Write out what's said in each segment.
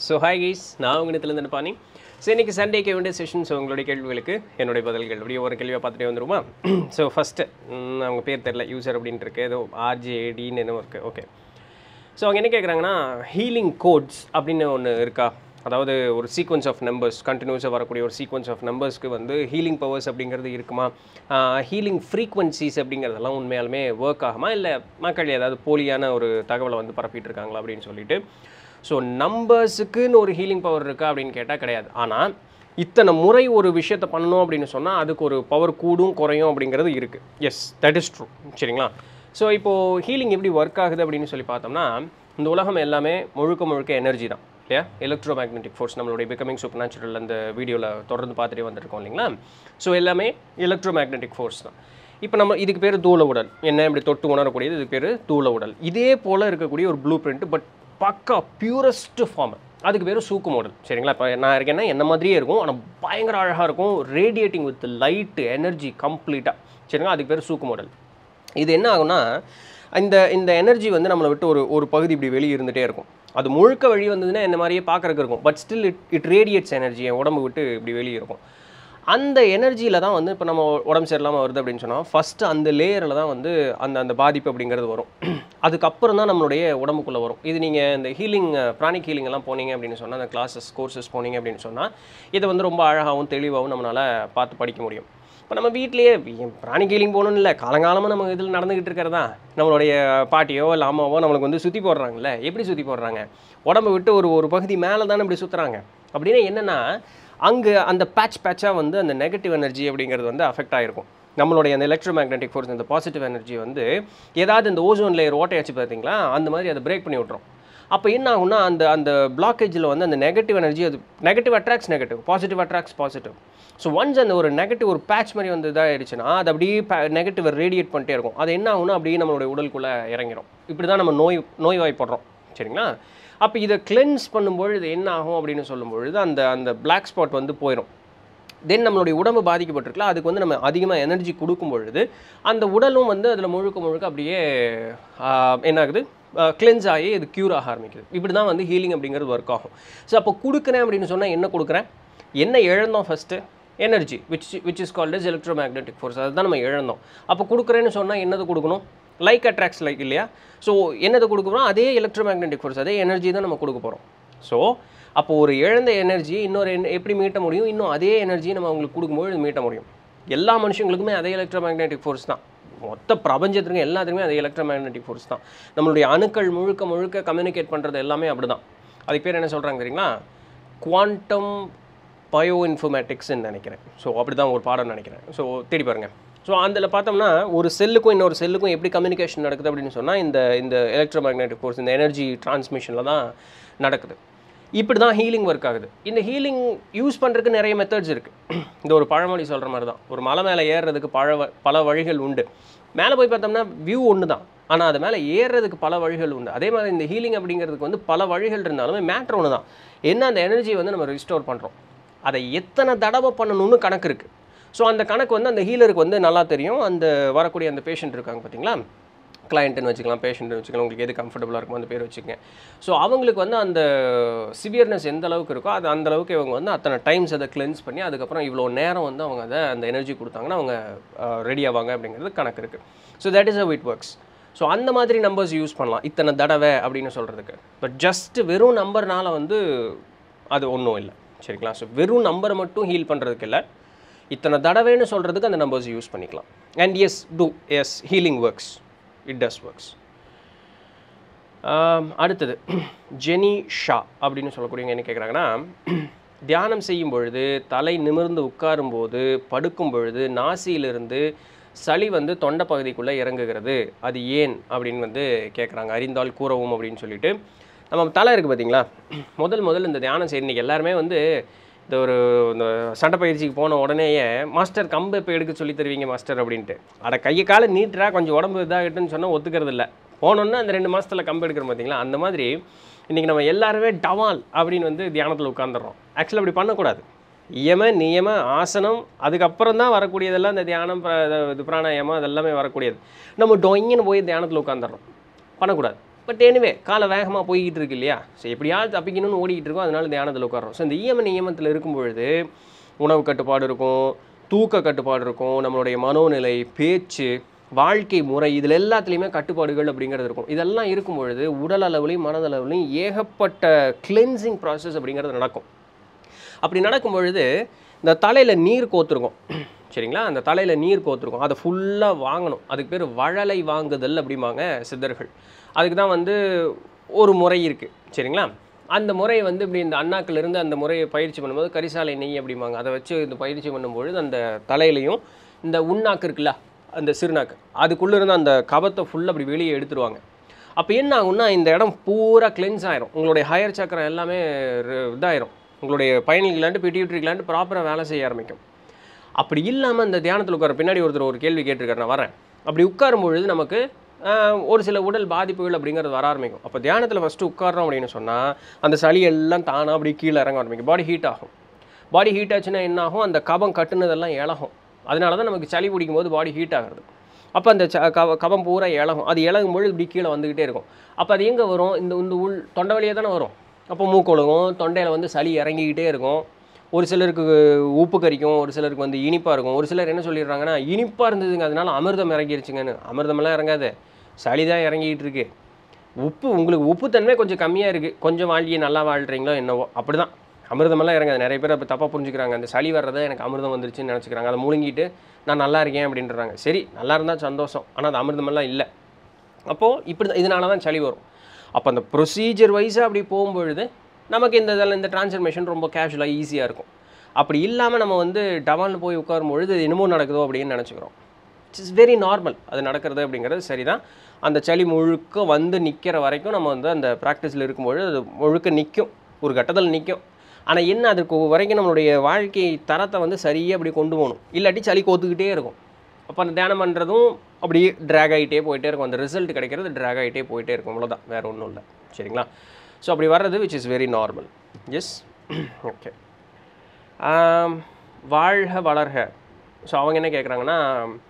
so hi guys நான் உங்கள்கிட்டலேருந்து பாணி so இன்றைக்கி சண்டேக்கு வேண்டிய செஷன் ஸோ உங்களுடைய கேள்விகளுக்கு என்னுடைய பதில்கள் அப்படியே ஒரு கேள்வியை பார்த்துட்டே வந்துருமா ஸோ ஃபஸ்ட்டு அவங்க பேர் தெரில யூசர் அப்படின்ட்டு இருக்கு ஏதோ ஆர்ஜேடின்னு என்னமோ இருக்குது ஓகே ஸோ அவங்க என்ன கேட்குறாங்கன்னா ஹீலிங் கோட்ஸ் அப்படின்னு ஒன்று இருக்கா அதாவது ஒரு சீக்வன்ஸ் ஆஃப் நம்பர்ஸ் கண்டினியூஸாக வரக்கூடிய ஒரு சீக்வன்ஸ் ஆஃப் நம்பர்ஸ்க்கு வந்து ஹீலிங் பவர்ஸ் அப்படிங்கிறது இருக்குமா ஹீலிங் ஃப்ரீக்வன்சிஸ் அப்படிங்கிறதெல்லாம் உண்மையாலுமே ஒர்க் ஆகுமா இல்லை மக்கள் ஏதாவது போலியான ஒரு தகவலை வந்து பரப்பிட்டு இருக்காங்களா அப்படின்னு சொல்லிட்டு ஸோ நம்பர்ஸுக்குன்னு ஒரு ஹீலிங் பவர் இருக்கா அப்படின்னு கேட்டால் கிடையாது ஆனால் இத்தனை முறை ஒரு விஷயத்தை பண்ணணும் அப்படின்னு சொன்னால் அதுக்கு ஒரு பவர் கூடும் குறையும் அப்படிங்கிறது இருக்குது எஸ் தட் இஸ் ட்ரூ சரிங்களா ஸோ இப்போது ஹீலிங் எப்படி ஒர்க் ஆகுது அப்படின்னு சொல்லி பார்த்தோம்னா இந்த உலகம் எல்லாமே முழுக்க முழுக்க எனர்ஜி தான் இல்லையா எலக்ட்ரோ மேக்னெட்டிக் ஃபோர்ஸ் நம்மளுடைய பிகமிங் சூப்பர் நேச்சுரல் அந்த வீடியோவில் தொடர்ந்து பார்த்துட்டே வந்திருக்கோம் இல்லைங்களா ஸோ எல்லாமே எலக்ட்ரோ மேக்னெட்டிக் ஃபோர்ஸ் தான் இப்போ நம்ம இதுக்கு பேர் தூள உடல் என்ன இப்படி தொட்டு உணரக்கூடியது இதுக்கு பேர் தூள உடல் இதே போல் இருக்கக்கூடிய ஒரு blueprint but pakka purest form அதுக்கு பேர் சூக்கு மாடல் சரிங்களா இப்போ நான் இருக்கேன்னா என்ன மாதிரியே இருக்கும் ஆனால் பயங்கர அழகாக இருக்கும் ரேடியேட்டிங் வித் லைட்டு எனர்ஜி கம்ப்ளீட்டாக சரிங்களா அதுக்கு பேர் சூக்கு மாடல் இது என்ன ஆகும்னா இந்த இந்த எனர்ஜி வந்து நம்மளை விட்டு ஒரு ஒரு பகுதி இப்படி வெளியே இருந்துகிட்டே இருக்கும் அது முழுக்க வழி வந்ததுன்னா இந்த மாதிரியே பார்க்கறதுக்கு இருக்கும் but still it it radiates energy என் உடம்பு விட்டு இப்படி வெளியே இருக்கும் அந்த எனர்ஜியில் தான் வந்து இப்போ நம்ம உடம்பு சரியில்லாமல் வருது அப்படின்னு சொன்னால் ஃபஸ்ட்டு அந்த லேயரில் தான் வந்து அந்த அந்த பாதிப்பு அப்படிங்கிறது வரும் அதுக்கப்புறம் தான் நம்மளுடைய உடம்புக்குள்ளே வரும் இது நீங்கள் இந்த ஹீலிங் ப்ராணிக் ஹீலிங் எல்லாம் போனீங்க அப்படின்னு சொன்னால் அந்த கிளாஸஸ் கோர்சஸ் போனீங்க அப்படின்னு சொன்னால் இதை வந்து ரொம்ப அழகாகவும் தெளிவாகவும் நம்மளால் பார்த்து படிக்க முடியும் இப்போ நம்ம வீட்லேயே பிராணி ஹீலிங் போகணும்னு இல்லை காலங்காலமாக நம்ம இதில் நடந்துக்கிட்டு இருக்கிறதா நம்மளுடைய பாட்டியோ இல்லை அம்மாவோ நம்மளுக்கு வந்து சுற்றி போடுறாங்கல்ல எப்படி சுற்றி போடுறாங்க உடம்பை விட்டு ஒரு ஒரு பகுதி மேலே தானே இப்படி சுற்றுறாங்க அப்படின்னா என்னென்னா அங்கே அந்த பேட்ச் பேட்சாக வந்து அந்த நெகட்டிவ் எனர்ஜி அப்படிங்கிறது வந்து அஃபெக்ட் ஆகிருக்கும் நம்மளுடைய அந்த எலக்ட்ரோ மேக்னெட்டிக் ஃபோர்ஸ் இந்த பாசிட்டிவ் எனர்ஜி வந்து ஏதாவது இந்த ஓசோன் லேயர் ஓட்டையாச்சு பார்த்தீங்களா அந்த மாதிரி அதை பிரேக் பண்ணி விட்ரும் அப்போ என்ன ஆகும்னா அந்த அந்த பிளாக்கேஜில் வந்து அந்த நெகட்டிவ் எனர்ஜி அது negative attracts negative positive attracts positive so once அந்த ஒரு நெகட்டிவ் ஒரு பேட்ச் மாதிரி வந்து இதாகிடுச்சுன்னா அது அப்படியே நெகட்டிவ் ரேடியேட் பண்ணிட்டே இருக்கும் அது என்ன ஆகும்னா அப்படியே நம்மளுடைய உடலுக்குள்ளே இறங்கிடும் இப்படி தான் நம்ம நோய் நோய்வாய்ப்படுறோம் சரிங்களா அப்போ இதை கிளென்ஸ் பண்ணும்பொழுது என்ன ஆகும் அப்படின்னு சொல்லும்பொழுது அந்த அந்த பிளாக் ஸ்பாட் வந்து போயிடும் தென் நம்மளுடைய உடம்பு பாதிக்கப்பட்டிருக்கலாம் அதுக்கு வந்து நம்ம அதிகமாக எனர்ஜி கொடுக்கும் பொழுது அந்த உடலும் வந்து அதில் முழுக்க முழுக்க அப்படியே ஆஹ், என்ன ஆகுது கிளென்ஸ் ஆகி இது க்யூர் ஆக ஆரம்பிக்குது இப்படி தான் வந்து ஹீலிங் அப்படிங்கிறது ஒர்க் ஆகும் ஸோ அப்போ கொடுக்குறேன் அப்படின்னு சொன்னால் என்ன கொடுக்குறேன் என்ன இழந்தோம் first energy which which is called is electromagnetic force அதுதான் நம்ம இழந்தோம் அப்போ கொடுக்குறேன்னு சொன்னால் என்னது கொடுக்கணும் லைக் அட்ராக்ட்ஸ் லைக் இல்லையா ஸோ என்னது கொடுக்க போகிறோம் அதே எலக்ட்ரோ மேக்னெட்டிக் ஃபோர்ஸ் அதே எனர்ஜி தான் நம்ம கொடுக்க போகிறோம் ஸோ அப்போ ஒரு இழந்த எனர்ஜி இன்னொரு என்ன- எப்படி மீட்ட முடியும் இன்னும் அதே எனர்ஜி நம்ம அவங்களுக்கு கொடுக்கும்போது மீட்ட முடியும் எல்லா மனுஷங்களுக்குமே அதே எலக்ட்ரோ மேக்னெட்டிக் ஃபோர்ஸ் தான் மொத்த பிரபஞ்சத்துக்கும் எல்லாத்துக்குமே அதே எலக்ட்ரோ மேக்னெட்டிக் ஃபோர்ஸ் தான் நம்மளுடைய அணுக்கள் முழுக்க முழுக்க கம்யூனிகேட் பண்ணுறது எல்லாமே அப்படி தான் அதுக்கு பேர் என்ன சொல்கிறாங்க தெரியுங்களா குவாண்டம் பயோ இன்ஃபர்மேட்டிக்ஸ்ன்னு நினைக்கிறேன் ஸோ அப்படி தான் ஒரு பாடம் நினைக்கிறேன் ஸோ தேடி பாருங்கள் ஸோ அதில் பார்த்தோம்னா ஒரு செல்லுக்கும் இன்னொரு செல்லுக்கும் எப்படி கம்யூனிகேஷன் நடக்குது அப்படின்னு சொன்னால் இந்த இந்த எலக்ட்ரோ மேக்னெட்டிக் ஃபோர்ஸ் இந்த எனர்ஜி டிரான்ஸ்மிஷனில் தான் நடக்குது இப்படி தான் ஹீலிங் ஒர்க் ஆகுது இந்த ஹீலிங் யூஸ் பண்ணுறதுக்கு நிறைய மெத்தட்ஸ் இருக்குது இந்த ஒரு பழமொழி சொல்கிற மாதிரி தான் ஒரு மலை மேலே ஏறுறதுக்கு பழ வ- பல வழிகள் உண்டு மேலே போய் பார்த்தோம்னா வியூ ஒன்று தான் ஆனால் அது மேலே ஏறுறதுக்கு பல வழிகள் உண்டு அதே மாதிரி இந்த ஹீலிங் அப்படிங்கிறதுக்கு வந்து பல வழிகள் இருந்தாலுமே மேட்ரு ஒன்று தான் என்ன அந்த எனர்ஜி வந்து நம்ம ரிஸ்டோர் பண்ணுறோம் அதை எத்தனை தடவை பண்ணணும்னு கணக்கு இருக்குது ஸோ அந்த கணக்கு வந்து அந்த ஹீலருக்கு வந்து நல்லா தெரியும் அந்த வரக்கூடிய அந்த பேஷண்ட் இருக்காங்க பார்த்தீங்களா கிளையண்ட்டுன்னு வச்சுக்கலாம் பேஷண்ட்னு வச்சுக்கலாம் உங்களுக்கு எது கம்ஃபர்டபுளாக இருக்குமோ அந்த பேர் வச்சுக்கங்க ஸோ அவங்களுக்கு வந்து அந்த சிவியர்னஸ் எந்த அளவுக்கு இருக்கோ அது அந்த அளவுக்கு இவங்க வந்து அத்தனை டைம்ஸ் அதை கிளென்ஸ் பண்ணி அதுக்கப்புறம் இவ்வளோ நேரம் வந்து அவங்க அதை அந்த எனர்ஜி கொடுத்தாங்கன்னா அவங்க ரெடி ஆவாங்க அப்படிங்கிறது கணக்கு இருக்குது so that is how it works so அந்த மாதிரி நம்பர்ஸ் யூஸ் பண்ணலாம் இத்தனை தடவை அப்படின்னு சொல்கிறதுக்கு பட் ஜஸ்ட் வெறும் நம்பர்னால வந்து அது ஒன்றும் இல்லை சரிங்களா ஸோ வெறும் நம்பரை மட்டும் ஹீல் பண்ணுறதுக்கு இல்லை இத்தனை தடவைன்னு சொல்கிறதுக்கு அந்த நம்பர்ஸ் யூஸ் பண்ணிக்கலாம் and yes do yes healing works it does works அடுத்தது ஜெனி ஷா அப்படின்னு சொல்லக்கூடியவங்க என்ன கேட்குறாங்கன்னா தியானம் செய்யும் பொழுது தலை நிமிர்ந்து உட்காரும்போது படுக்கும் பொழுது நாசியிலிருந்து சளி வந்து தொண்டை பகுதிக்குள்ளே இறங்குகிறது அது ஏன் அப்படின்னு வந்து கேட்குறாங்க அறிந்தால் கூறவும் அப்படின்னு சொல்லிட்டு நம்ம தலை இருக்குது பார்த்தீங்களா முதல் முதல்ல இந்த தியானம் செய்ய இன்னைக்கு எல்லாருமே வந்து இந்த ஒரு இந்த சண்டை பயிற்சிக்கு போன உடனேயே மாஸ்டர் கம்பு இப்போ எடுக்க சொல்லி தருவீங்க மாஸ்டர் அப்படின்ட்டு அட கையை காலை நீட்டுறா கொஞ்சம் உடம்பு இதாகிட்டுன்னு சொன்னால் ஒத்துக்கிறது இல்லை போனோன்னா அந்த ரெண்டு மாசத்துல கம்பு எடுக்கிறோம் பார்த்தீங்களா அந்த மாதிரி இன்றைக்கி நம்ம எல்லாருமே டவால் அப்படின்னு வந்து தியானத்தில் உட்காந்துடுறோம் ஆக்சுவலாக அப்படி பண்ணக்கூடாது இயம நியம ஆசனம் அதுக்கப்புறம் தான் வரக்கூடியதெல்லாம் இந்த தியானம் பிர- இது பிராணாயாமம் அதெல்லாமே வரக்கூடியது நம்ம டொயின்னு போய் தியானத்தில் உட்காந்துடுறோம் பண்ணக்கூடாது பட் எனிவே காலை வேகமாக போய்கிட்டு இருக்கு இல்லையா ஸோ எப்படியாவது தப்பிக்கணும்னு ஓடிக்கிட்டு இருக்கோம் அதனால தியானத்தில் உட்காரோம் ஸோ இந்த இயம நியமத்தில் இருக்கும் பொழுது உணவு கட்டுப்பாடு இருக்கும் தூக்க கட்டுப்பாடு இருக்கும் நம்மளுடைய மனோநிலை பேச்சு வாழ்க்கை முறை இதில் எல்லாத்துலேயுமே கட்டுப்பாடுகள் அப்படிங்கிறது இருக்கும் இதெல்லாம் இருக்கும் பொழுது உடல் அளவுலையும் மனதளவுலையும் ஏகப்பட்ட கிளென்சிங் ப்ராசஸ் அப்படிங்கிறது நடக்கும் அப்படி நடக்கும் பொழுது இந்த தலையில் நீர் கோத்துருக்கும் சரிங்களா அந்த தலையில் நீர் கோத்துருக்கும் அதை ஃபுல்லாக வாங்கணும் அதுக்கு பேர் வழலை வாங்குதல் அப்படிம்பாங்க சித்தர்கள் அதுக்கு தான் வந்து ஒரு முறை இருக்குது சரிங்களா அந்த முறை வந்து இப்படி இந்த அண்ணாக்கிலிருந்து அந்த முறையை பயிற்சி பண்ணும்போது கரிசாலை நெய் அப்படிம்பாங்க அதை வச்சு இந்த பயிற்சி பண்ணும்பொழுது அந்த தலையிலையும் இந்த உண்ணாக்கு இருக்குல்ல அந்த சிறுநாக்கு அதுக்குள்ளே இருந்து அந்த கபத்தை ஃபுல்லாக அப்படி வெளியே எடுத்துருவாங்க அப்போ என்ன ஆகும்னா இந்த இடம் பூரா கிளென்ஸ் ஆயிரும் உங்களுடைய ஹையர் சக்கரம் எல்லாமே ர- இதாயிரும் உங்களுடைய பயணிகள் கிளாண்டு பிடியூட்ரி கிளாண்டு ப்ராப்பராக வேலை செய்ய ஆரம்பிக்கும் அப்படி இல்லாமல் இந்த தியானத்தில் உட்கார பின்னாடி ஒருத்தர் ஒரு கேள்வி கேட்டிருக்காரு நான் வரேன் அப்படி உட்காரும் பொழுது நமக்கு ஆஹ், ஒரு சில உடல் பாதிப்புகள் அப்படிங்கிறது வர ஆரம்பிக்கும் அப்போ தியானத்தில் ஃபஸ்ட்டு உட்காரோம் அப்படின்னு சொன்னால் அந்த சளி எல்லாம் தானாக அப்படி கீழே இறங்க ஆரம்பிக்கும் பாடி ஹீட் ஆகும் பாடி ஹீட் ஆச்சுன்னா என்ன ஆகும் அந்த கபம் கட்டுனதெல்லாம் இழகும் அதனால தான் நமக்கு சளி பிடிக்கும் போது பாடி ஹீட் ஆகுறது அப்போ அந்த ச- கவ கபம் பூரா இழகும் அது இழகும் பொழுது இப்படி கீழே வந்துக்கிட்டே இருக்கும் அப்போ அது எங்கே வரும் இந்த இந்த உள் தொண்டை வழியாக தானே வரும் அப்போ மூக்கொழுகும் தொண்டையில் வந்து சளி இறங்கிக்கிட்டே இருக்கும் ஒரு சிலருக்கு உப்பு கரிக்கும் ஒரு சிலருக்கு வந்து இனிப்பாக இருக்கும் ஒரு சிலர் என்ன சொல்லிடுறாங்கன்னா இனிப்பாக இருந்ததுங்க அதனால அமிர்தம் இறங்கிருச்சுங்கன்னு அமிர்தமெல்லாம் இறங்காது சளி தான் இறங்கிட்டு இருக்கு உப்பு உங்களுக்கு உப்புத்தன்மை கொஞ்சம் கம்மியாக இருக்குது கொஞ்சம் வாழ்க்கையை நல்லா வாழ்கிறீங்களோ என்னவோ அப்படி தான் அமிர்தமெல்லாம் இறங்காது நிறைய பேர் அப்போ தப்பாக புரிஞ்சுக்கிறாங்க அந்த சளி வர்றதை எனக்கு அமிர்தம் வந்துருச்சுன்னு நினச்சிக்கிறாங்க அதை முழுங்கிட்டு நான் நல்லா இருக்கேன் அப்படின்றாங்க சரி நல்லா இருந்தால் சந்தோஷம் ஆனால் அது அமிர்தமெல்லாம் இல்லை அப்போது இப்படி தான் இதனால தான் சளி வரும் அப்போ அந்த ப்ரொசீஜர் வைஸாக அப்படி போகும்பொழுது நமக்கு இந்த இதில் இந்த டிரான்ஸ்ஃபர்மேஷன் ரொம்ப கேஷுவலாக ஈஸியாக இருக்கும் அப்படி இல்லாமல் நம்ம வந்து டவால்னு போய் உட்காரும் பொழுது இது என்னமோ நடக்குதோ அப்படின்னு நினச்சிக்கிறோம் இட்ஸ் இஸ் வெரி நார்மல் அது நடக்கிறது அப்படிங்கிறது சரிதான் அந்த சளி முழுக்க வந்து நிற்கிற வரைக்கும் நம்ம வந்து அந்த ப்ராக்டிஸில் இருக்கும்பொழுது அது முழுக்க நிற்கும் ஒரு கட்டத்தில் நிற்கும் ஆனால் என்ன அதுக்கு வரைக்கும் நம்மளுடைய வாழ்க்கை தரத்தை வந்து சரியாக அப்படி கொண்டு போகணும் இல்லாட்டி சளி கோத்துக்கிட்டே இருக்கும் அப்போ அந்த தியானம் பண்ணுறதும் அப்படியே ட்ராக் ஆகிட்டே போயிட்டே இருக்கும் அந்த ரிசல்ட் கிடைக்கிறது ட்ராக் ஆகிட்டே போயிட்டே இருக்கும் அவ்வளோதான் வேறு ஒன்றும் இல்லை சரிங்களா ஸோ அப்படி வர்றது which is very normal yes okay வாழ்க வளர்க ஸோ அவங்க என்ன கேட்குறாங்கன்னா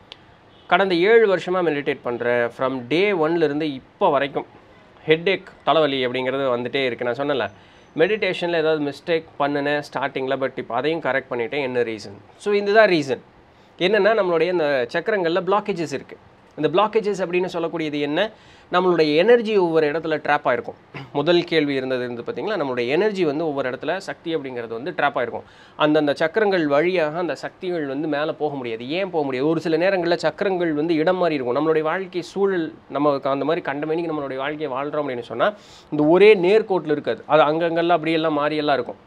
கடந்த ஏழு வருஷமாக மெடிடேட் பண்ணுறேன் ஃப்ரம் டே ஒன்லேருந்து இப்போ வரைக்கும் ஹெட்டேக் தலைவலி அப்படிங்கிறது வந்துட்டே இருக்குது நான் சொன்னல மெடிடேஷனில் ஏதாவது மிஸ்டேக் பண்ணினேன் ஸ்டார்டிங்கில் பட் இப்போ அதையும் கரெக்ட் பண்ணிட்டேன் என்ன ரீசன் ஸோ இதுதான் ரீசன் என்னென்னா நம்மளுடைய இந்த சக்கரங்களில் பிளாக்கேஜஸ் இருக்குது இந்த பிளாக்கேஜஸ் அப்படின்னு சொல்லக்கூடியது என்ன நம்மளுடைய எனர்ஜி ஒவ்வொரு இடத்துல ட்ராப் ஆயிருக்கும் முதல் கேள்வி இருந்தது இருந்து பார்த்தீங்களா நம்மளுடைய எனர்ஜி வந்து ஒவ்வொரு இடத்துல சக்தி அப்படிங்கிறது வந்து ட்ராப் ஆயிருக்கும் அந்தந்த சக்கரங்கள் வழியாக அந்த சக்திகள் வந்து மேலே போக முடியாது ஏன் போக முடியாது ஒரு சில நேரங்களில் சக்கரங்கள் வந்து இடம் மாறி இருக்கும் நம்மளுடைய வாழ்க்கை சூழல் நமக்கு அந்த மாதிரி கண்டமேனிக்கு நம்மளுடைய வாழ்க்கையை வாழ்கிறோம் அப்படின்னு சொன்னால் இந்த ஒரே நேர்கோட்டில் இருக்காது அது அங்கங்கெல்லாம் அப்படியெல்லாம் மாறியெல்லாம் இருக்கும்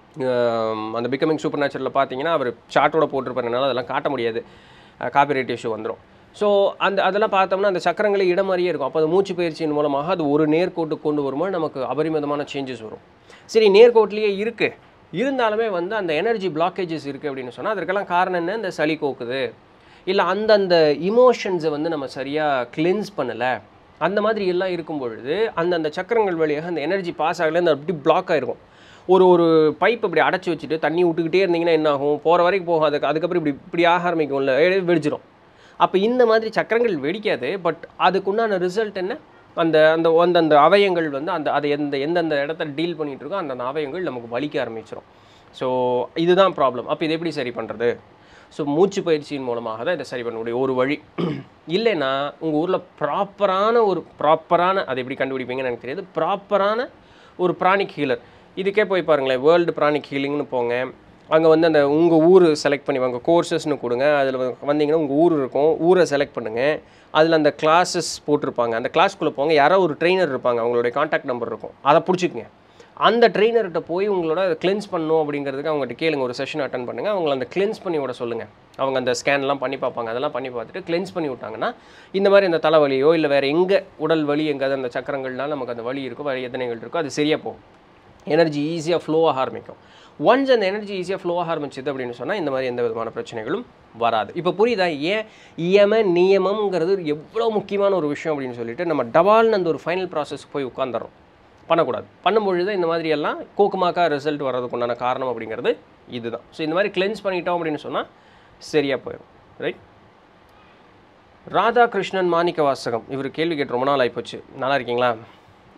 ஆம், அந்த பிகமிங் சூப்பர் நேச்சுரலில் பார்த்தீங்கன்னா அவர் சார்ட்டோட போட்டிருப்பாருனால அதெல்லாம் காட்ட முடியாது காப்பிரைட் இஷ்யூ வந்துடும் ஸோ அந்த அதெல்லாம் பார்த்தோம்னா அந்த சக்கரங்களே இடம் மாதிரியே இருக்கும் அப்போ அது மூச்சு பயிற்சியின் மூலமாக அது ஒரு நேர்கோட்டுக்கு கொண்டு வரும்போது நமக்கு அபரிமிதமான சேஞ்சஸ் வரும் சரி நேர்கோட்டிலேயே இருக்குது இருந்தாலுமே வந்து அந்த எனர்ஜி பிளாக்கேஜஸ் இருக்குது அப்படின்னு சொன்னால் அதற்கெல்லாம் காரணம் என்ன இந்த சளி கோக்குது இல்லை அந்தந்த இமோஷன்ஸை வந்து நம்ம சரியாக கிளென்ஸ் பண்ணலை அந்த மாதிரி எல்லாம் இருக்கும் பொழுது அந்தந்த சக்கரங்கள் வழியாக அந்த எனர்ஜி பாஸ் ஆகலை அந்த அப்படி பிளாக் ஆகிருக்கும் ஒரு ஒரு பைப் இப்படி அடைச்சி வச்சுட்டு தண்ணி விட்டுக்கிட்டே இருந்தீங்கன்னா என்ன ஆகும் போகிற வரைக்கும் போகும் அதுக்கு அதுக்கப்புறம் இப்படி இப்படி ஆக ஆரம்பிக்கும்ல ஏ, வெடிச்சிரும் அப்போ இந்த மாதிரி சக்கரங்கள் வெடிக்காது பட் அதுக்குண்டான ரிசல்ட் என்ன அந்த அந்த அந்தந்த அவயங்கள் வந்து அந்த அதை எந்த எந்தெந்த இடத்த டீல் பண்ணிட்டு இருக்கோ அந்தந்த அவயங்கள் நமக்கு வலிக்க ஆரம்பிச்சிடும் ஸோ இதுதான் ப்ராப்ளம் அப்போ இதை எப்படி சரி பண்ணுறது ஸோ மூச்சு பயிற்சியின் மூலமாக தான் இதை சரி பண்ண முடியும் ஒரு வழி இல்லைன்னா உங்கள் ஊரில் ப்ராப்பரான ஒரு ப்ராப்பரான அதை எப்படி கண்டுபிடிப்பீங்கன்னு எனக்கு தெரியாது ப்ராப்பரான ஒரு ப்ராணிக் ஹீலர் இதுக்கே போய் பாருங்களேன் வேர்ல்டு ப்ராணிக் ஹீலிங்னு போங்க அங்கே வந்து அந்த உங்கள் ஊர் செலக்ட் பண்ணி வாங்க கோர்சஸ்னு கொடுங்க அதில் வந்தீங்கன்னா உங்கள் ஊர் இருக்கும் ஊரை செலக்ட் பண்ணுங்கள் அதில் அந்த கிளாஸஸ் போட்டிருப்பாங்க அந்த கிளாஸ்க்குள்ளே போங்க யாரோ ஒரு ட்ரெயினர் இருப்பாங்க அவங்களுடைய காண்டாக்ட் நம்பர் இருக்கும் அதை பிடிச்சிக்கங்க அந்த ட்ரெயினர்கிட்ட போய் உங்களோட கிளென்ஸ் பண்ணணும் அப்படிங்கிறதுக்கு அவங்ககிட்ட கேளுங்க ஒரு செஷன் அட்டன் பண்ணுங்கள் அவங்கள அந்த கிளென்ஸ் பண்ணி விட சொல்லுங்கள் அவங்க அந்த ஸ்கேன்லாம் பண்ணி பார்ப்பாங்க அதெல்லாம் பண்ணி பார்த்துட்டு கிளென்ஸ் பண்ணி விட்டாங்கன்னா இந்த மாதிரி அந்த தலைவலியோ இல்லை வேறு எங்கே உடல் வலி எங்கேயாவது அந்த சக்கரங்கள்னால நமக்கு அந்த வலி இருக்கோ வேறு எத்தனைகள் இருக்கோ அது சரியாக போகும் எனர்ஜி ஈஸியாக ஃப்ளோ ஆக ஆரம்பிக்கும் ஒன்ஸ் அந்த எனர்ஜி ஈஸியாக ஃப்ளோ ஆக ஆரம்பிச்சது அப்படின்னு சொன்னால் இந்த மாதிரி எந்த விதமான பிரச்சனைகளும் வராது இப்போ புரியுதா ஏன் இயம நியமம்ங்கிறது எவ்வளோ முக்கியமான ஒரு விஷயம் அப்படின்னு சொல்லிட்டு நம்ம டபால்னு அந்த ஒரு ஃபைனல் ப்ராசஸ்க்கு போய் உட்காந்துறோம் பண்ணக்கூடாது பண்ணும்பொழுது இந்த மாதிரி எல்லாம் கோக்குமாக்கா ரிசல்ட் வர்றதுக்கு உண்டான காரணம் அப்படிங்கிறது இதுதான் ஸோ இந்த மாதிரி கிளென்ஸ் பண்ணிட்டோம் அப்படின்னு சொன்னால் சரியாக போயிடும் ரைட் ராதாகிருஷ்ணன் மாணிக்க வாசகம் இவர் கேள்வி கேட்டு ரொம்ப நாள் ஆகிப்போச்சு நல்லா இருக்கீங்களா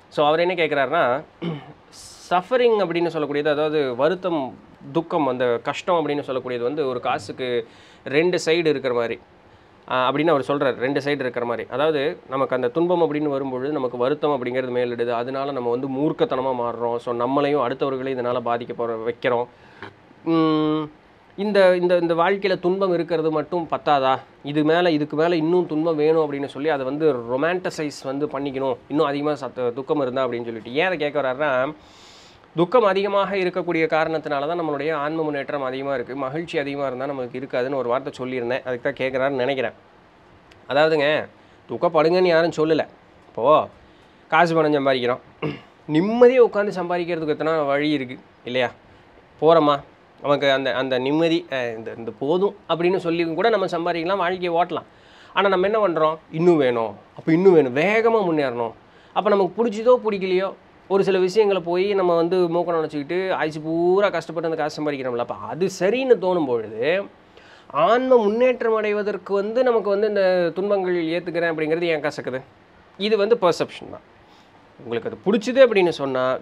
ஸோ அவர் என்ன கேட்குறாருன்னா சஃபரிங் அப்படின்னு சொல்லக்கூடியது அதாவது வருத்தம் துக்கம் அந்த கஷ்டம் அப்படின்னு சொல்லக்கூடியது வந்து ஒரு காசுக்கு ரெண்டு சைடு இருக்கிற மாதிரி ஆஹ் அப்படின்னு அவர் சொல்கிறார் ரெண்டு சைடு இருக்கிற மாதிரி அதாவது நமக்கு அந்த துன்பம் அப்படின்னு வரும்பொழுது நமக்கு வருத்தம் அப்படிங்கிறது மேலிடுது அதனால நம்ம வந்து மூர்க்கத்தனமாக மாறுறோம் ஸோ நம்மளையும் அடுத்தவர்களையும் இதனால் பாதிக்க போகிற வைக்கிறோம் உம், இந்த இந்த இந்த வாழ்க்கையில் துன்பம் இருக்கிறது மட்டும் பத்தாதா இது மேலே இதுக்கு மேலே இன்னும் துன்பம் வேணும் அப்படின்னு சொல்லி அதை வந்து ரொமான்டசைஸ் வந்து பண்ணிக்கணும் இன்னும் அதிகமாக சத்த துக்கம் இருந்தா அப்படின்னு சொல்லிட்டு ஏன் அதை கேட்க வர்றாருன்னா துக்கம் அதிகமாக இருக்கக்கூடிய காரணத்தினால தான் நம்மளுடைய ஆன்ம முன்னேற்றம் அதிகமாக இருக்குது மகிழ்ச்சி அதிகமாக இருந்தால் நமக்கு இருக்காதுன்னு ஒரு வார்த்தை சொல்லியிருந்தேன் அதுக்கு தான் கேட்குறாருன்னு நினைக்கிறேன் அதாவதுங்க துக்கப்படுங்கன்னு யாரும் சொல்லலை இப்போது காசு பணம் சம்பாதிக்கிறோம் நிம்மதியாக உட்காந்து சம்பாதிக்கிறதுக்கு எத்தனை வழி இருக்குது இல்லையா போகிறோமா நமக்கு அந்த அந்த நிம்மதி அஹ், இந்த இந்த போதும் அப்படின்னு சொல்லி கூட நம்ம சம்பாதிக்கலாம் வாழ்க்கையை ஓட்டலாம் ஆனால் நம்ம என்ன பண்ணுறோம் இன்னும் வேணும் அப்போ இன்னும் வேணும் வேகமாக முன்னேறணும் அப்போ நமக்கு பிடிச்சதோ பிடிக்கலையோ ஒரு சில விஷயங்களை போய் நம்ம வந்து மூக்க நினச்சிக்கிட்டு ஆயுசு பூரா கஷ்டப்பட்டு அந்த காசு சம்பாதிக்கிறோம்ல அப்போ அது சரின்னு தோணும் பொழுது ஆன்ம முன்னேற்றம் அடைவதற்கு வந்து நமக்கு வந்து இந்த துன்பங்கள் ஏற்றுக்கிறேன் அப்படிங்கிறது ஏன் கசக்குது இது வந்து பர்செப்ஷன் தான் உங்களுக்கு அது பிடிச்சிது அப்படின்னு சொன்னால்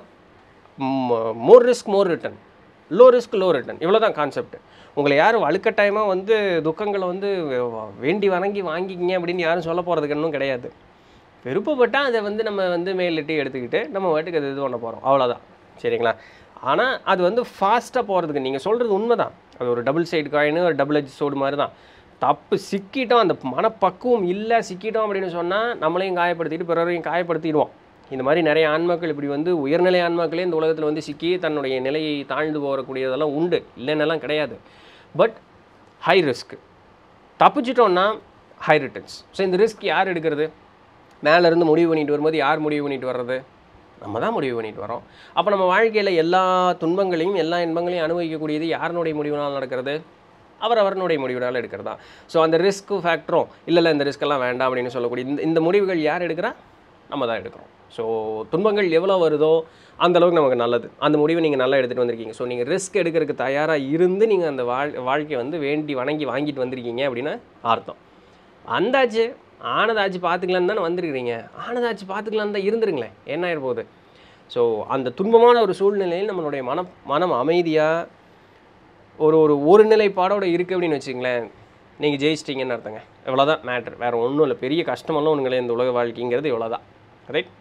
வேகமாக more risk more return low risk low return இவ்வளோ தான் கான்செப்ட் உங்களை யாரும் வலுக்கட்டாயமாக வந்து துக்கங்களை வந்து வேண்டி வணங்கி வாங்கிக்கிங்க அப்படின்னு யாரும் சொல்ல போகிறதுக்கு இன்னும் கிடையாது விருப்பப்பட்டால் அதை வந்து நம்ம வந்து மேலிட்டு எடுத்துக்கிட்டு நம்ம வாட்டுக்கு அது இது பண்ண போகிறோம் அவ்வளோதான் சரிங்களா ஆனால் அது வந்து ஃபாஸ்ட்டாக போகிறதுக்கு நீங்கள் சொல்கிறது உண்மை தான் அது ஒரு டபுள் சைடு காயின் ஒரு டபுள் எஜ் சோடு மாதிரி தான் தப்பு சிக்கிட்டோம் அந்த மனப்பக்குவம் இல்லை சிக்கிட்டோம் அப்படின்னு சொன்னால் நம்மளையும் காயப்படுத்திட்டு பிறரையும் காயப்படுத்திடுவோம் இந்த மாதிரி நிறைய ஆன்மாக்கள் இப்படி வந்து உயர்நிலை ஆன்மாக்களே இந்த உலகத்தில் வந்து சிக்கி தன்னுடைய நிலையை தாழ்ந்து போகக்கூடியதெல்லாம் உண்டு இல்லைன்னெல்லாம் கிடையாது பட் ஹை ரிஸ்க் தப்பிச்சிட்டோம்னா ஹை ரிட்டர்ன்ஸ் ஸோ இந்த ரிஸ்க் யார் எடுக்கிறது மேல இருந்து முடிவு பண்ணிட்டு வரும்போது யார் முடிவு பண்ணிட்டு வர்றது நம்ம தான் முடிவு பண்ணிட்டு வரோம் அப்போ நம்ம வாழ்க்கையில் எல்லா துன்பங்களையும் எல்லா இன்பங்களையும் அனுபவிக்கக்கூடியது யாருனுடைய முடிவினால் நடக்கிறது அவர் அவரனுடைய முடிவினால் எடுக்கிறதா ஸோ அந்த ரிஸ்க் ஃபேக்டரும் இல்லை இல்லை இந்த ரிஸ்க்கெல்லாம் வேண்டாம் அப்படின்னு சொல்லக்கூடிய இந்த இந்த முடிவுகள் யார் எடுக்கிறா நம்ம தான் எடுக்கிறோம் ஸோ துன்பங்கள் எவ்வளோ வருதோ அந்த அளவுக்கு நமக்கு நல்லது அந்த முடிவை நீங்கள் நல்லா எடுத்துகிட்டு வந்திருக்கீங்க ஸோ நீங்கள் ரிஸ்க் எடுக்கிறதுக்கு தயாராக இருந்து நீங்கள் அந்த வாழ் வாழ்க்கையை வந்து வேண்டி வணங்கி வாங்கிட்டு வந்திருக்கீங்க அப்படின்னு அர்த்தம் அந்தாச்சு ஆனதாச்சு பார்த்துக்கலான்னு தானே வந்திருக்கிறீங்க ஆனதாச்சு பார்த்துக்கலான்னு தான் இருந்துருங்களேன் என்ன ஆயிர போகுது ஸோ அந்த துன்பமான ஒரு சூழ்நிலையில் நம்மளுடைய மனம் மனம் அமைதியாக ஒரு ஒரு ஒரு நிலைப்பாடோட இருக்குது அப்படின்னு வச்சுங்களேன் நீங்கள் ஜெயிச்சிட்டிங்கன்னு அர்த்தங்க இவ்வளோதான் மேட்ரு வேறு ஒன்றும் இல்லை பெரிய கஷ்டமெல்லாம் ஒன்றுங்களே இந்த உலக வாழ்க்கைங்கிறது இவ்வளோதான் right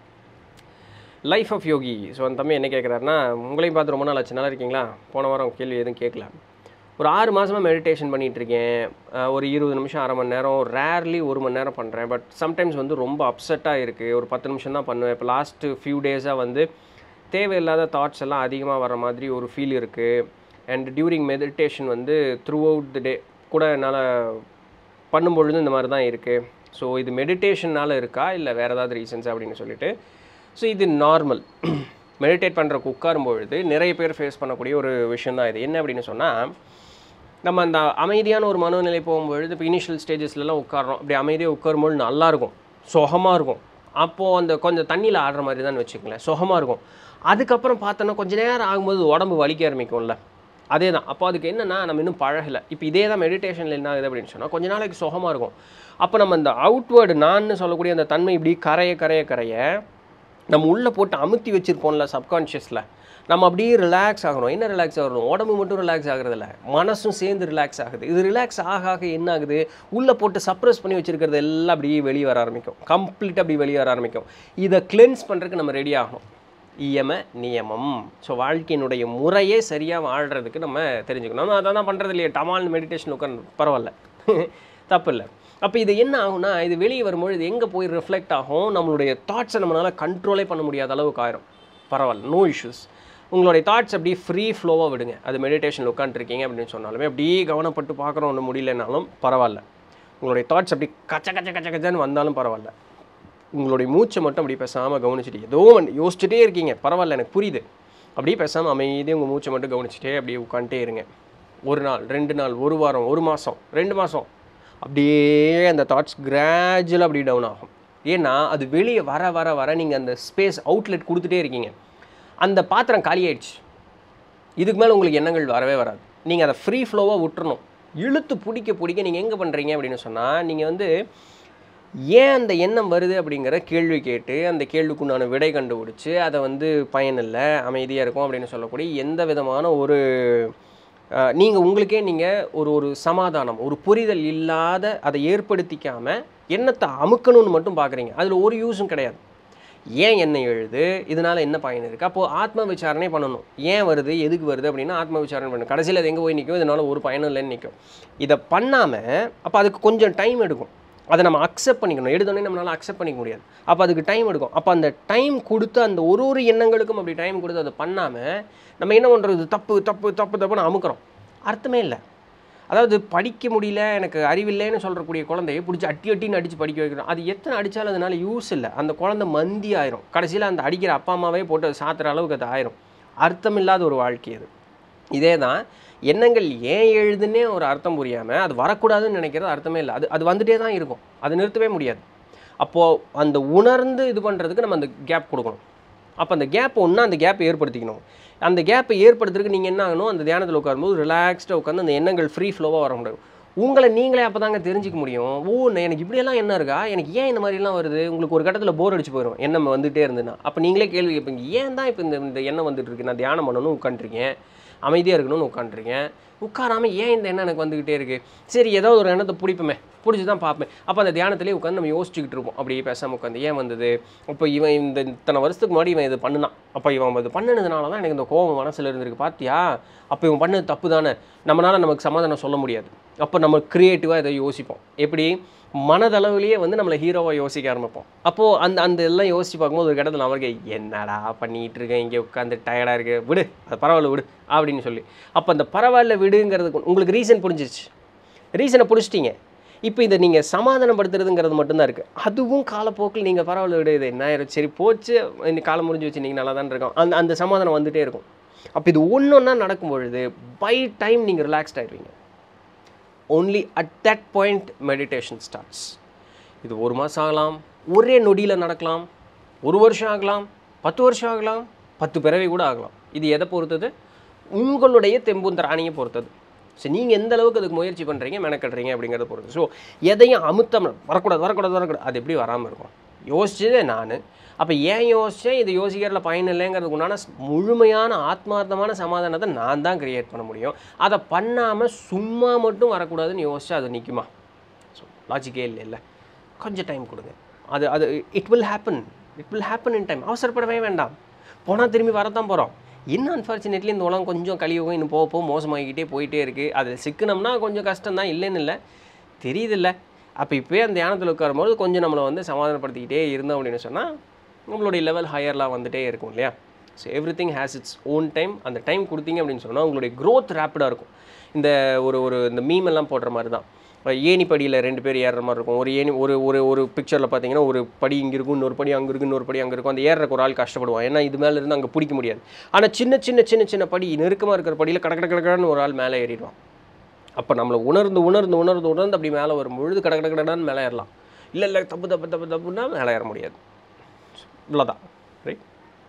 life of yogi so அந்த தம்பி என்ன கேட்குறாருன்னா உங்களையும் பார்த்து ரொம்ப நாள் ஆச்சு நல்லா இருக்கீங்களா போன வாரம் கேள்வி எதுவும் கேட்கல ஒரு ஆறு மாதமாக மெடிடேஷன் பண்ணிகிட்டு இருக்கேன் அஹ் ஒரு இருபது நிமிஷம் அரை மணி நேரம் ரேர்லி ஒரு மணி நேரம் பண்ணுறேன் பட் சம்டைம்ஸ் வந்து ரொம்ப அப்செட்டாக இருக்குது ஒரு பத்து நிமிஷம் தான் பண்ணுவேன் இப்போ லாஸ்ட்டு ஃபியூ டேஸாக வந்து தேவையில்லாத தாட்ஸ் எல்லாம் அதிகமாக வர மாதிரி ஒரு ஃபீல் இருக்குது அண்ட் டியூரிங் மெடிடேஷன் வந்து த்ரூ அவுட் த டே கூட என்னால் பண்ணும்பொழுது இந்த மாதிரி தான் இருக்குது ஸோ இது மெடிடேஷனால் இருக்கா இல்லை வேறு ஏதாவது ரீசன்ஸ் அப்படின்னு சொல்லிட்டு ஸோ இது நார்மல் மெடிடேட் பண்ணுறக்கு உட்காரும்பொழுது நிறைய பேர் ஃபேஸ் பண்ணக்கூடிய ஒரு விஷயம் தான் இது என்ன அப்படின்னு சொன்னால் நம்ம அந்த அமைதியான ஒரு மனோநிலை போகும்பொழுது இப்போ இனிஷியல் ஸ்டேஜஸ்லலாம் உட்காரோம் அப்படி அமைதியாக உட்காரும்போது நல்லா இருக்கும் சுகமாக இருக்கும் அப்போது அந்த கொஞ்சம் தண்ணியில் ஆடுற மாதிரி தான் வச்சுக்கங்களேன் சுகமாக இருக்கும் அதுக்கப்புறம் பார்த்தோன்னா கொஞ்ச நேரம் ஆகும்போது உடம்பு வலிக்க ஆரம்பிக்கும்ல அதே தான் அப்போ அதுக்கு என்னென்னா நம்ம இன்னும் பழகலை இப்போ இதே தான் மெடிடேஷனில் என்ன ஆகுது அப்படின்னு சொன்னால் கொஞ்ச நாளைக்கு சுகமாக இருக்கும் அப்போ நம்ம அந்த அவுட்வேர்டு நான் சொல்லக்கூடிய அந்த தன்மை இப்படி கரைய கரைய கரைய நம்ம உள்ளே போட்டு அமுத்தி வச்சுருப்போம்ல சப்கான்ஷியஸில் நம்ம அப்படியே ரிலாக்ஸ் ஆகணும் என்ன ரிலாக்ஸ் ஆகணும் உடம்பு மட்டும் ரிலாக்ஸ் ஆகுறதில்ல மனசும் சேர்ந்து ரிலாக்ஸ் ஆகுது இது ரிலாக்ஸ் ஆக ஆக என்ன ஆகுது உள்ளே போட்டு சப்ரஸ் பண்ணி வச்சிருக்கிறது எல்லாம் அப்படியே வெளியே வர ஆரம்பிக்கும் கம்ப்ளீட்டாக அப்படி வெளியே வர ஆரம்பிக்கும் இதை கிளென்ஸ் பண்ணுறதுக்கு நம்ம ரெடி ஆகணும் இயம நியமம் ஸோ வாழ்க்கையினுடைய முறையே சரியாக வாழ்கிறதுக்கு நம்ம தெரிஞ்சுக்கணும் நம்ம அதை தான் பண்ணுறது இல்லையா டமால்னு மெடிடேஷன் உட்காந்து பரவாயில்ல தப்பு இல்லை அப்போ இது என்ன ஆகும்னா இது வெளியே வரும்பொழுது எங்கே போய் ரிஃப்ளெக்ட் ஆகும் நம்மளுடைய தாட்ஸை நம்மளால் கண்ட்ரோலே பண்ண முடியாத அளவுக்கு ஆயிரும் பரவாயில்ல நோ இஷ்யூஸ் உங்களுடைய தாட்ஸ் அப்படியே ஃப்ரீ ஃப்ளோவாக விடுங்க அது மெடிடேஷன் உட்காந்துருக்கீங்க அப்படின்னு சொன்னாலுமே அப்படியே கவனப்பட்டு பார்க்குறோம் ஒன்றும் முடியலனாலும் பரவாயில்ல உங்களுடைய தாட்ஸ் அப்படி கச்ச கச்ச கச்ச கச்சன்னு வந்தாலும் பரவாயில்ல உங்களுடைய மூச்சை மட்டும் அப்படி பேசாமல் கவனிச்சுட்டு ஏதோ ஒன்று யோசிச்சுட்டே இருக்கீங்க பரவாயில்ல எனக்கு புரியுது அப்படியே பேசாமல் அமைதியாக உங்கள் மூச்சை மட்டும் கவனிச்சுட்டே அப்படியே உட்காந்துட்டே இருங்க ஒரு நாள் ரெண்டு நாள் ஒரு வாரம் ஒரு மாதம் ரெண்டு மாதம் அப்படியே அந்த தாட்ஸ் கிராஜுவலாக அப்படி டவுன் ஆகும் ஏன்னா அது வெளியே வர வர வர நீங்கள் அந்த ஸ்பேஸ் அவுட்லெட் கொடுத்துட்டே இருக்கீங்க அந்த பாத்திரம் காலியாயிடுச்சு இதுக்கு மேலே உங்களுக்கு எண்ணங்கள் வரவே வராது நீங்கள் அதை ஃப்ரீ ஃப்ளோவாக விட்டுறணும் இழுத்து பிடிக்க பிடிக்க நீங்கள் எங்கே பண்ணுறீங்க அப்படின்னு சொன்னால் நீங்கள் வந்து ஏன் அந்த எண்ணம் வருது அப்படிங்கிற கேள்வி கேட்டு அந்த கேள்விக்குண்டான விடை கண்டுபிடிச்சி அதை வந்து பயனில்லை அமைதியாக இருக்கும் அப்படின்னு சொல்லக்கூடிய எந்த விதமான ஒரு நீங்கள் உங்களுக்கே நீங்கள் ஒரு ஒரு சமாதானம் ஒரு புரிதல் இல்லாத அதை ஏற்படுத்திக்காமல் எண்ணத்தை அமுக்கணும்னு மட்டும் பார்க்குறீங்க அதில் ஒரு யூஸும் கிடையாது ஏன் என்ன எழுது இதனால் என்ன பயன் இருக்குது அப்போது ஆத்ம விசாரணை பண்ணணும் ஏன் வருது எதுக்கு வருது அப்படின்னா ஆத்ம விசாரணை பண்ணணும் கடைசியில் அது எங்கே போய் நிற்கும் இதனால் ஒரு பயனும் இல்லைன்னு நிற்கும் இதை பண்ணாமல் அப்போ அதுக்கு கொஞ்சம் டைம் எடுக்கும் அதை நம்ம அக்செப்ட் பண்ணிக்கணும் எடுத்தோடனே நம்மளால் அக்செப்ட் பண்ணிக்க முடியாது அப்போ அதுக்கு டைம் எடுக்கும் அப்போ அந்த டைம் கொடுத்து அந்த ஒரு ஒரு எண்ணங்களுக்கும் அப்படி டைம் கொடுத்து அதை பண்ணாமல் நம்ம என்ன பண்ணுறது தப்பு தப்பு தப்பு தப்புன்னு அமுக்குறோம் அர்த்தமே இல்லை அதாவது படிக்க முடியல எனக்கு அறிவில்லைன்னு சொல்கிறக்கூடிய குழந்தைய பிடிச்சி அட்டி அட்டின்னு அடித்து படிக்க வைக்கணும் அது எத்தனை அடித்தாலும் அதனால யூஸ் இல்லை அந்த குழந்தை மந்தி ஆயிரும் கடைசியில் அந்த அடிக்கிற அப்பா அம்மாவே போட்டு அதை சாத்துற அளவுக்கு அது ஆயிரும் அர்த்தமில்லாத ஒரு வாழ்க்கை அது இதே தான் எண்ணங்கள் ஏன் எழுதுன்னே ஒரு அர்த்தம் புரியாமல் அது வரக்கூடாதுன்னு நினைக்கிறது அர்த்தமே இல்லை அது அது வந்துட்டே தான் இருக்கும் அது நிறுத்தவே முடியாது அப்போது அந்த உணர்ந்து இது பண்ணுறதுக்கு நம்ம அந்த கேப் கொடுக்கணும் அப்போ அந்த கேப் ஒன்றா அந்த கேப்பை ஏற்படுத்திக்கணும் அந்த கேப்பை ஏற்படுத்துறதுக்கு நீங்கள் என்ன ஆகணும் அந்த தியானத்தில் உட்காரும்போது ரிலாக்ஸ்டாக உட்காந்து அந்த எண்ணங்கள் ஃப்ரீ ஃப்ளோவாக வர முடியும் உங்களை நீங்களே அப்போ தாங்க தெரிஞ்சிக்க முடியும் ஓ நான் எனக்கு இப்படியெல்லாம் என்ன இருக்கா எனக்கு ஏன் இந்த மாதிரிலாம் வருது உங்களுக்கு ஒரு கட்டத்தில் போர் அடிச்சு போயிடும் எண்ணம் வந்துகிட்டே இருந்துன்னா அப்போ நீங்களே கேள்வி கேட்பீங்க ஏன் தான் இப்போ இந்த இந்த எண்ணம் வந்துட்டு இருக்கு நான் தியானம் பண்ணணும் உட்காந்துருக்கேன் அமைதியாக இருக்கணும்னு உட்காந்துருக்கேன் உட்காராமல் ஏன் இந்த எண்ணம் எனக்கு வந்துக்கிட்டே இருக்குது சரி ஏதோ ஒரு எண்ணத்தை பிடிப்போமே பிடிச்சி தான் பார்ப்பேன் அப்போ அந்த தியானத்திலே உட்காந்து நம்ம யோசிச்சுக்கிட்டு இருப்போம் அப்படியே பேசாமல் உட்காந்து ஏன் வந்தது இப்போ இவன் இந்த இத்தனை வருஷத்துக்கு முன்னாடி இவன் இது பண்ணுனான் அப்போ இவன் இது பண்ணினதுனால தான் எனக்கு இந்த கோபம் மனசில் இருந்திருக்கு பார்த்தியா அப்போ இவன் பண்ணது தப்பு தானே நம்மளால் நமக்கு சமாதானம் சொல்ல முடியாது அப்போ நம்ம க்ரியேட்டிவாக இதை யோசிப்போம் எப்படி மனதளவுலேயே வந்து நம்மளை ஹீரோவாக யோசிக்க ஆரம்பிப்போம் அப்போது அந்த அந்த எல்லாம் யோசிச்சு பார்க்கும்போது ஒரு இடத்துல அவருக்கு என்னடா பண்ணிகிட்டு இருக்கேன் இங்கே உட்காந்து டயர்டாக இருக்கு விடு அது பரவாயில்ல விடு அப்படின்னு சொல்லி அப்போ அந்த பரவாயில்ல விடுங்கிறதுக்கு உங்களுக்கு ரீசன் புரிஞ்சிச்சு ரீசனை பிடிச்சிட்டீங்க இப்போ இதை நீங்கள் சமாதானப்படுத்துறதுங்கிறது மட்டும்தான் இருக்குது அதுவும் காலப்போக்கில் நீங்கள் பரவாயில்ல விடு இது என்ன ஆயிரும் சரி போச்சு இந்த காலம் முடிஞ்சு வச்சு நீங்கள் நல்லா தான் இருக்கோம் அந்த அந்த சமாதானம் வந்துகிட்டே இருக்கும் அப்போ இது ஒன்று ஒன்றா நடக்கும் பொழுது பை டைம் நீங்கள் ரிலாக்ஸ்ட் ஆகிடுவீங்க only at that point meditation starts இது ஒரு மாதம் ஆகலாம் ஒரே நொடியில் நடக்கலாம் ஒரு வருஷம் ஆகலாம் பத்து வருஷம் ஆகலாம் பத்து பிறவி கூட ஆகலாம் இது எதை பொறுத்தது உங்களுடைய தெம்பும் திராணியை பொறுத்தது ஸோ நீங்கள் எந்த அளவுக்கு அதுக்கு முயற்சி பண்ணுறீங்க மெனக்கட்டுறீங்க அப்படிங்கிறத பொறுத்து ஸோ எதையும் அமுத்தம் வரக்கூடாது வரக்கூடாது வரக்கூடாது அது எப்படி வராமல் இருக்கும் யோசிச்சதே நான் அப்போ ஏன் யோசித்தேன் இது யோசிக்கிறதுல பயன் இல்லைங்கிறதுக்கு உண்டான ஸ்- முழுமையான ஆத்மார்த்தமான சமாதானத்தை நான் தான் கிரியேட் பண்ண முடியும் அதை பண்ணாமல் சும்மா மட்டும் வரக்கூடாதுன்னு யோசிச்சா அது நிற்குமா ஸோ லாஜிக்கே இல்லை இல்லை கொஞ்சம் டைம் கொடுங்க அது அது it will happen it will happen in time அவசரப்படவே வேண்டாம் போனால் திரும்பி வரத்தான் போகிறோம் இன்னும் அன்ஃபார்ச்சுனேட்லி இந்த உலகம் கொஞ்சம் கழிவுக்கும் இன்னும் போக போக மோசமாகிக்கிட்டே போயிட்டே இருக்குது அது சிக்கனம்னா கொஞ்சம் கஷ்டம் தான் இல்லைன்னு இல்லை தெரியுதில்ல அப்போ இப்போயே அந்த தியானத்தில் உட்காரும்போது கொஞ்சம் நம்மளை வந்து சமாதானப்படுத்திக்கிட்டே இருந்தோம் அப்படின்னு சொன்னால் நம்மளுடைய லெவல் ஹையர்லாம் வந்துட்டே இருக்கும் இல்லையா so everything has its own time அந்த டைம் கொடுத்தீங்க அப்படின்னு சொன்னால் உங்களுடைய growth ரேப்பிடாக இருக்கும் இந்த ஒரு ஒரு இந்த மீம் எல்லாம் போடுற மாதிரி தான் ஏணி படியில் ரெண்டு பேர் ஏறுற மாதிரி இருக்கும் ஒரு ஏணி ஒரு ஒரு ஒரு பிக்சரில் பார்த்தீங்கன்னா ஒரு படி இங்கே இருக்கும் இன்னொரு படி அங்கே இருக்கும் இன்னொரு படி அங்கே இருக்கும் அந்த ஏறுறக்கு ஒரு ஆள் கஷ்டப்படுவான் ஏன்னா இது மேலே இருந்து அங்கே பிடிக்க முடியாது ஆனால் சின்ன சின்ன சின்ன சின்ன படி நெருக்கமாக இருக்கிற படியில் கட கட கடன்னு ஒரு ஆள் மேலே ஏறிடுவான் அப்போ நம்மளை உணர்ந்து உணர்ந்து உணர்ந்து உணர்ந்து அப்படி மேலே வரும் பொழுது கட கட கடன்னு மேலே ஏறலாம் இல்லை இல்லை தப்பு தப்பு தப்பு தப்புன்னா மேலே ஏற முடியாது இவ்வளோதான் ரைட்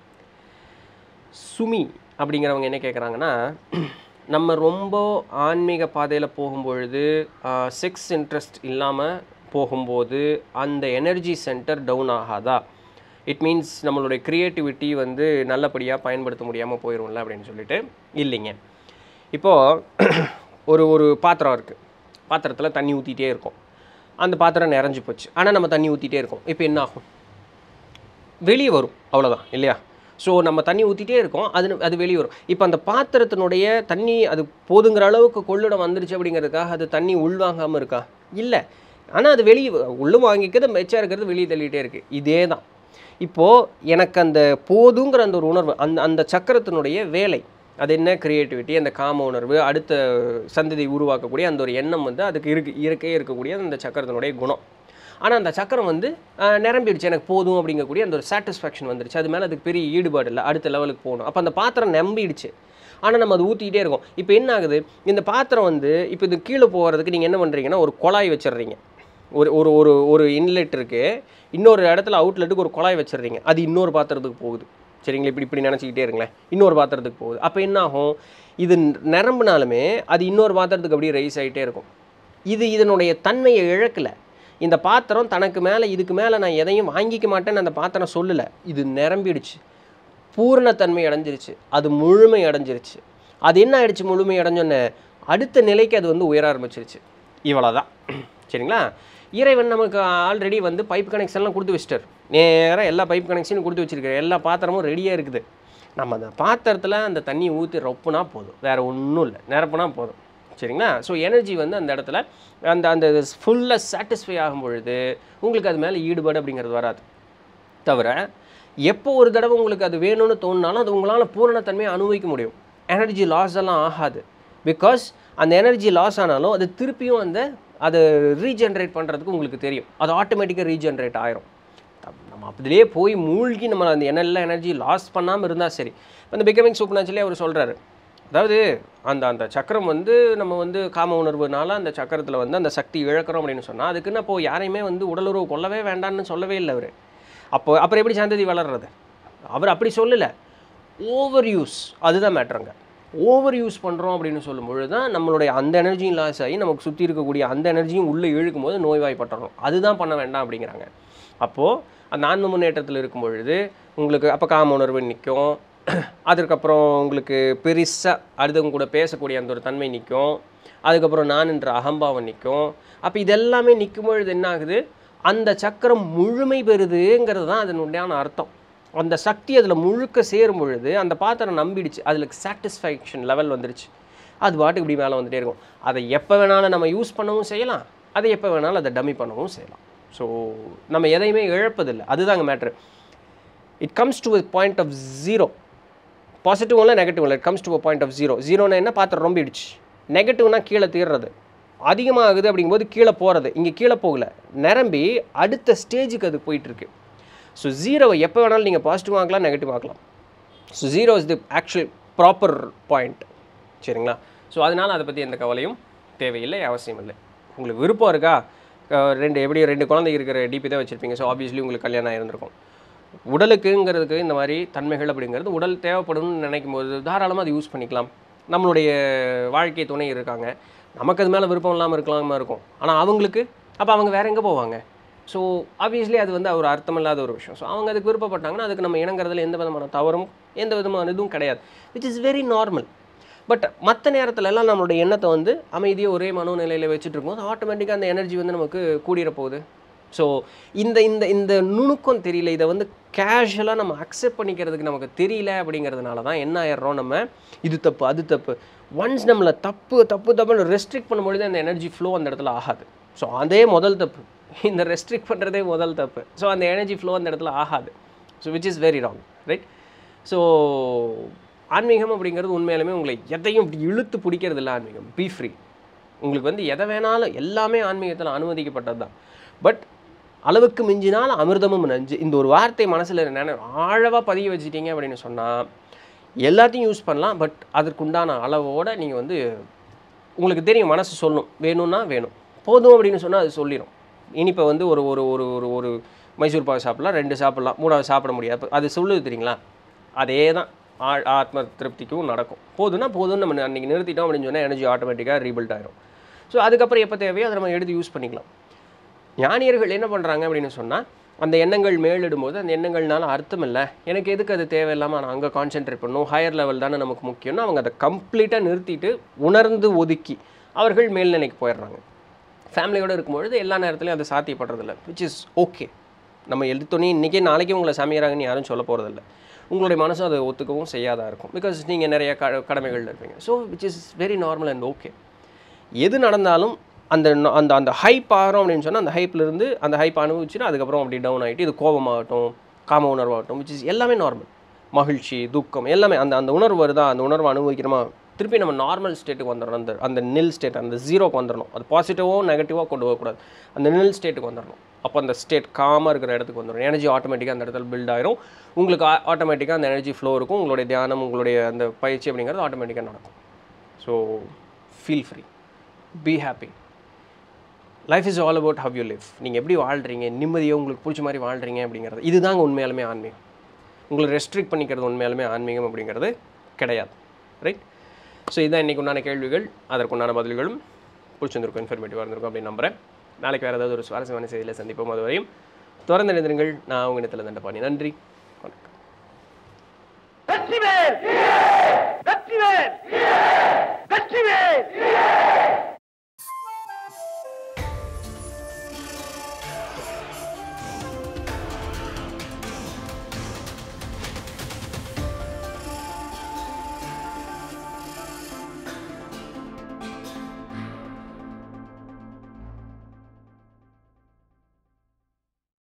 சுமி அப்படிங்கிறவங்க என்ன கேட்குறாங்கன்னா நம்ம ரொம்ப ஆன்மீக பாதையில் போகும்பொழுது செக்ஸ் இன்ட்ரெஸ்ட் இல்லாமல் போகும்போது அந்த எனர்ஜி சென்டர் டவுன் ஆகாதா இட் மீன்ஸ் நம்மளுடைய க்ரியேட்டிவிட்டி வந்து நல்லபடியாக பயன்படுத்த முடியாமல் போயிடும்ல அப்படின்னு சொல்லிட்டு இல்லைங்க இப்போது ஒரு ஒரு பாத்திரம் இருக்குது பாத்திரத்தில் தண்ணி ஊற்றிட்டே இருக்கும் அந்த பாத்திரம் நிறைஞ்சு போச்சு ஆனால் நம்ம தண்ணி ஊற்றிட்டே இருக்கோம் இப்போ என்ன ஆகும் வெளியே வரும் அவ்வளோதான் இல்லையா ஸோ நம்ம தண்ணி ஊற்றிட்டே இருக்கோம் அது அது வெளியே வரும் இப்போ அந்த பாத்திரத்தினுடைய தண்ணி அது போதுங்கிற அளவுக்கு கொள்ளிடம் வந்துருச்சு அப்படிங்கிறதுக்காக அது தண்ணி உள்வாங்காமல் இருக்கா இல்லை ஆனால் அது வெளியே உள்ளும் வாங்கிக்கிறது மிச்சம் இருக்கிறது வெளியே தள்ளிட்டே இருக்குது இதே தான் இப்போது எனக்கு அந்த போதுங்கிற அந்த ஒரு உணர்வு அந்த அந்த சக்கரத்தினுடைய வேலை அது என்ன கிரியேட்டிவிட்டி அந்த காம உணர்வு அடுத்த சந்ததி உருவாக்கக்கூடிய அந்த ஒரு எண்ணம் வந்து அதுக்கு இருக்கு இருக்கே இருக்கக்கூடிய அந்த சக்கரத்தினுடைய குணம் ஆனால் அந்த சக்கரம் வந்து ஆஹ், நிரம்பிடுச்சு எனக்கு போதும் அப்படிங்கக்கூடிய அந்த ஒரு சாட்டிஸ்ஃபேக்ஷன் வந்துருச்சு அது மேலே அதுக்கு பெரிய ஈடுபாடு இல்லை அடுத்த லெவலுக்கு போகணும் அப்போ அந்த பாத்திரம் நம்பிடுச்சு ஆனால் நம்ம அது ஊற்றிக்கிட்டே இருக்கோம் இப்போ என்ன ஆகுது இந்த பாத்திரம் வந்து இப்போ இது கீழே போகிறதுக்கு நீங்கள் என்ன பண்ணுறீங்கன்னா ஒரு குழாய் வச்சிடுறீங்க ஒரு ஒரு ஒரு ஒரு இன்லெட் இருக்குது இன்னொரு இடத்துல அவுட்லெட்டுக்கு ஒரு குழாய் வச்சிடுறீங்க அது இன்னொரு பாத்திரத்துக்கு போகுது சரிங்களா இப்படி இப்படி நினச்சிக்கிட்டே இருங்களேன் இன்னொரு பாத்திரத்துக்கு போகுது அப்போ என்ன ஆகும் இது நிரம்பினாலுமே அது இன்னொரு பாத்திரத்துக்கு அப்படியே ரைஸ் ஆகிட்டே இருக்கும் இது இதனுடைய தன்மையை இழக்கலை இந்த பாத்திரம் தனக்கு மேலே இதுக்கு மேலே நான் எதையும் வாங்கிக்க மாட்டேன்னு அந்த பாத்திரம் சொல்லலை இது நிரம்பிடுச்சு பூரணத்தன்மை அடைஞ்சிருச்சு அது முழுமை அடைஞ்சிருச்சு அது என்ன ஆயிடுச்சு முழுமை அடைஞ்சோன்னே அடுத்த நிலைக்கு அது வந்து உயர ஆரம்பிச்சிருச்சு இவ்வளோதான் சரிங்களா இறைவன் நமக்கு ஆல்ரெடி வந்து பைப் கனெக்ஷன்லாம் கொடுத்து வச்சிட்டார் நேராக எல்லா பைப் கனெக்ஷனும் கொடுத்து வச்சிருக்காரு எல்லா பாத்திரமும் ரெடியாக இருக்குது நம்ம அந்த பாத்திரத்தில் அந்த தண்ணி ஊற்றி ரொப்புனா போதும் வேறு ஒன்றும் இல்லை நிரப்புனா போதும் சரிங்களா ஸோ எனர்ஜி வந்து அந்த இடத்துல அந்த அந்த ஃபுல்லாக சாட்டிஸ்ஃபை ஆகும் பொழுது உங்களுக்கு அது மேலே ஈடுபாடு அப்படிங்கிறது வராது தவிர எப்போ ஒரு தடவை உங்களுக்கு அது வேணும்னு தோணுனாலும் அது உங்களால் பூரணத்தன்மையை அனுபவிக்க முடியும் எனர்ஜி லாஸ் எல்லாம் ஆகாது பிகாஸ் அந்த எனர்ஜி லாஸ் ஆனாலும் அது திருப்பியும் அந்த அதை ரீஜென்ரேட் பண்ணுறதுக்கு உங்களுக்கு தெரியும் அது ஆட்டோமேட்டிக்காக ரீஜென்ரேட் ஆயிரும் நம்ம அப்படியே போய் மூழ்கி நம்ம அந்த எனல்ல எனர்ஜி லாஸ் பண்ணாமல் இருந்தால் சரி இப்போ இந்த பிகமிங் சூப்பர்நாச்சுரலி அவர் சொல்கிறாரு அதாவது அந்த அந்த சக்கரம் வந்து நம்ம வந்து காம உணர்வுனால அந்த சக்கரத்தில் வந்து அந்த சக்தி இழக்கிறோம் அப்படின்னு சொன்னால் அதுக்குன்னு அப்போ யாரையுமே வந்து உடலுறவு கொள்ளவே வேண்டாம்னு சொல்லவே இல்லை அவர் அப்போ அப்புறம் எப்படி சந்ததி வளர்றது அவர் அப்படி சொல்லலை ஓவர் யூஸ் அதுதான் மேட்ருங்க ஓவர் யூஸ் பண்ணுறோம் அப்படின்னு சொல்லும்பொழுது தான் நம்மளுடைய அந்த எனர்ஜியும் லாஸ் ஆகி நமக்கு சுற்றி இருக்கக்கூடிய அந்த எனர்ஜியும் உள்ளே இழுக்கும் போது நோய்வாய்ப்பட்டுறோம் அதுதான் பண்ண வேண்டாம் அப்படிங்கிறாங்க அப்போது அந்த ஆன்ம முன்னேற்றத்தில் இருக்கும் பொழுது உங்களுக்கு அப்போ காம உணர்வு நிற்கும் அதுக்கப்புறம் உங்களுக்கு பெருசாக அடுத்தவங்க கூட பேசக்கூடிய அந்த ஒரு தன்மை நிற்கும் அதுக்கப்புறம் நான் என்ற அகம்பாவம் நிற்கும் அப்போ இதெல்லாமே நிற்கும் பொழுது என்ன ஆகுது அந்த சக்கரம் முழுமை பெறுதுங்கிறது தான் அதனுடைய அர்த்தம் அந்த சக்தி அதில் முழுக்க சேரும் பொழுது அந்த பாத்திரம் நம்பிடுச்சு அதில் சாட்டிஸ்ஃபேக்ஷன் லெவல் வந்துருச்சு அது பாட்டுக்கு இப்படி மேலே வந்துட்டே இருக்கும் அதை எப்போ வேணாலும் நம்ம யூஸ் பண்ணவும் செய்யலாம் அதை எப்போ வேணாலும் அதை டம்மி பண்ணவும் செய்யலாம் ஸோ நம்ம எதையுமே இழப்பதில்லை அதுதாங்க matter it comes to a point of zero positive இல்லை நெகட்டிவ் இல்லை it comes to a point of zero zero என்ன பாத்திரம் ரொம்பிடுச்சு நெகட்டிவ்னா கீழே தீர்றது அதிகமாகுது அப்படிங்கும்போது கீழே போகிறது இங்கே கீழே போகல நிரம்பி அடுத்த ஸ்டேஜுக்கு அது போயிட்டுருக்கு ஸோ ஜீரோவை எப்போ வேணாலும் நீங்கள் பாசிட்டிவ் ஆக்கலாம் நெகட்டிவ் ஆக்கலாம் so zero is the actual proper point சரிங்களா ஸோ அதனால் அதை பற்றி எந்த கவலையும் தேவையில்லை அவசியம் இல்லை உங்களுக்கு விருப்பம் இருக்கா அஹ் ரெண்டு எப்படி ரெண்டு குழந்தை இருக்கிற டிபி தான் வச்சுருப்பீங்க ஸோ ஆப்வியஸ்லி உங்களுக்கு கல்யாணம் ஆயிருந்திருக்கும் உடலுக்குங்கிறதுக்கு இந்த மாதிரி தன்மைகள் அப்படிங்கிறது உடல் தேவைப்படும்னு நினைக்கும் போது தாராளமாக அதை யூஸ் பண்ணிக்கலாம் நம்மளுடைய வாழ்க்கை துணை இருக்காங்க நமக்கு அது மேலே விருப்பம் இல்லாமல் இருக்கலாமா இருக்கும் ஆனால் அவங்களுக்கு அப்போ அவங்க வேற எங்கே போவாங்க ஸோ ஆப்வியஸ்லி அது வந்து ஒரு அர்த்தமில்லாத ஒரு விஷயம் ஸோ அவங்க அதுக்கு விருப்பப்பட்டாங்கன்னா அதுக்கு நம்ம இணங்குறதுல எந்த விதமான தவறும் எந்த விதமான இதுவும் கிடையாது which is very normal but மற்ற நேரத்துல எல்லாம் நம்மளுடைய எண்ணத்தை வந்து அமைதியாக ஒரே மனோநிலையில் வச்சுட்டு இருக்கும்போது ஆட்டோமேட்டிக்காக அந்த எனர்ஜி வந்து நமக்கு கூடிற போகுது ஸோ இந்த இந்த இந்த நுணுக்கம் தெரியல இதை வந்து கேஷுவலாக நம்ம அக்செப்ட் பண்ணிக்கிறதுக்கு நமக்கு தெரியல அப்படிங்கிறதுனால தான் என்ன ஆயிடுறோம் நம்ம இது தப்பு அது தப்பு ஒன்ஸ் நம்மளை தப்பு தப்பு தப்புன்னு ரெஸ்ட்ரிக்ட் பண்ணும்பொழுது அந்த எனர்ஜி ஃப்ளோ அந்த இடத்துல ஆகாது ஸோ அதே முதல் தப்பு இந்த ரெஸ்ட்ரிக்ட் பண்ணுறதே முதல் தப்பு ஸோ அந்த எனர்ஜி ஃப்ளோ அந்த இடத்துல ஆகாது so which is very wrong right so ஆன்மீகம் அப்படிங்கிறது உண்மையிலுமே உங்களை எதையும் இப்படி இழுத்து பிடிக்கிறது இல்லை ஆன்மீகம் பி ஃப்ரீ உங்களுக்கு வந்து எதை வேணாலும் எல்லாமே ஆன்மீகத்தில் அனுமதிக்கப்பட்டது தான் பட் அளவுக்கு மிஞ்சினால் அமிர்தமும் நஞ்சு இந்த ஒரு வார்த்தை மனசில் நினை ஆழவாக பதிய வச்சிட்டீங்க அப்படின்னு சொன்னால் எல்லாத்தையும் யூஸ் பண்ணலாம் பட் அதற்குண்டான அளவோட நீங்கள் வந்து உங்களுக்கு தெரியும் மனசு சொல்லும் வேணும்னா வேணும் போதும் அப்படின்னு சொன்னால் அது சொல்லிடும் இனிப்பை வந்து ஒரு ஒரு ஒரு ஒரு ஒரு மைசூர் பாகு சாப்பிடலாம் ரெண்டு சாப்பிடலாம் மூணாவது சாப்பிட முடியாது அப்ப அது சொல்லுது தெரியுங்களா அதே தான் ஆ- ஆத்ம திருப்திக்கும் நடக்கும் போதும்னா போதும்னு நம்ம அன்றைக்கி நிறுத்திட்டோம் அப்படின்னு சொன்னால் எனர்ஜி ஆட்டோமேட்டிக்காக ரீபில்ட் ஆயிரும் ஸோ அதுக்கப்புறம் எப்போ தேவையோ அதை நம்ம எடுத்து யூஸ் பண்ணிக்கலாம் ஞானியர்கள் என்ன பண்ணுறாங்க அப்படின்னு சொன்னால் அந்த எண்ணங்கள் மேலிடும்போது அந்த எண்ணங்கள்னால அர்த்தம் இல்லை எனக்கு எதுக்கு அது தேவையில்லாமல் நான் அங்கே கான்சென்ட்ரேட் பண்ணணும் ஹையர் லெவல் தானே நமக்கு முக்கியம்னு அவங்க அதை கம்ப்ளீட்டாக நிறுத்திட்டு உணர்ந்து ஒதுக்கி அவர்கள் மேல்நிலைக்கு போயிடுறாங்க ஃபேமிலியோடு இருக்கும்பொழுது எல்லா நேரத்துலையும் அது சாத்தியப்படுறதில்ல விச் இஸ் ஓகே நம்ம எடுத்தோன்னே இன்றைக்கே நாளைக்கே உங்களை சமையறாங்கன்னு யாரும் சொல்ல போகிறதில்ல உங்களுடைய மனசும் அதை ஒத்துக்கவும் செய்யாதா இருக்கும் பிகாஸ் நீங்கள் நிறைய க கடமைகள் இருப்பீங்க so which is very normal and okay எது நடந்தாலும் அந்த ந- அந்த அந்த ஹைப் ஆகிறோம் அப்படின்னு சொன்னால் அந்த hype ல இருந்து அந்த ஹைப் அனுபவிச்சுட்டு அதுக்கப்புறம் அப்படி டவுன் ஆகிட்டு இது கோபமாகட்டும் காம உணர்வாகட்டும் விச் இஸ் எல்லாமே நார்மல் மகிழ்ச்சி துக்கம் எல்லாமே அந்த அந்த உணர்வு வருதா அந்த உணர்வை அனுபவிக்கிறோமா திருப்பி நம்ம நார்மல் ஸ்டேட்டுக்கு வந்துடணும் அந்த அந்த நில் ஸ்டேட் அந்த ஜீரோக்கு வந்துடணும் அது பாசிட்டிவோ நெகட்டிவாக கொண்டு போகக்கூடாது அந்த நில் ஸ்டேட்டுக்கு வந்துடணும் அப்போ அந்த ஸ்டேட் காமாக இருக்கிற இடத்துக்கு வந்துடும் எனர்ஜி ஆட்டோமேட்டிக்காக அந்த இடத்துல பில்ட் ஆயிரும் உங்களுக்கு ஆட்டோமேட்டிக்காக அந்த எனர்ஜி ஃப்ளோ இருக்கும் உங்களுடைய தியானம் உங்களுடைய அந்த பயிற்சி அப்படிங்கிறது ஆட்டோமேட்டிக்காக நடக்கும் so feel free be happy life is all about how you live நீங்கள் எப்படி வாழ்கிறீங்க நிம்மதியாக உங்களுக்கு பிடிச்ச மாதிரி வாழ்கிறீங்க அப்படிங்கிறது இதுதாங்க உண்மையாலுமே ஆன்மீகம் உங்களை ரெஸ்ட்ரிக்ட் பண்ணிக்கிறது உண்மையாலுமே ஆன்மீகம் அப்படிங்கிறது கிடையாது ரைட் ஸோ இதுதான் இன்றைக்கு உண்டான கேள்விகள் அதற்குண்டான பதில்களும் பிடிச்சிருந்திருக்கும் இன்ஃபர்மேட்டிவாக இருந்திருக்கும் அப்படின்னு நம்புகிறேன் நாளைக்கு வேறு ஏதாவது ஒரு சுவாரஸ்யமான செய்தியில் சந்திப்போம் அதுவரையும் தொடர்ந்து நினைந்திருங்கள் நான் உங்கள் இடத்துல தண்டபாணி நன்றி வணக்கம் வெற்றிவேல் வெற்றிவேல் வெற்றிவேல்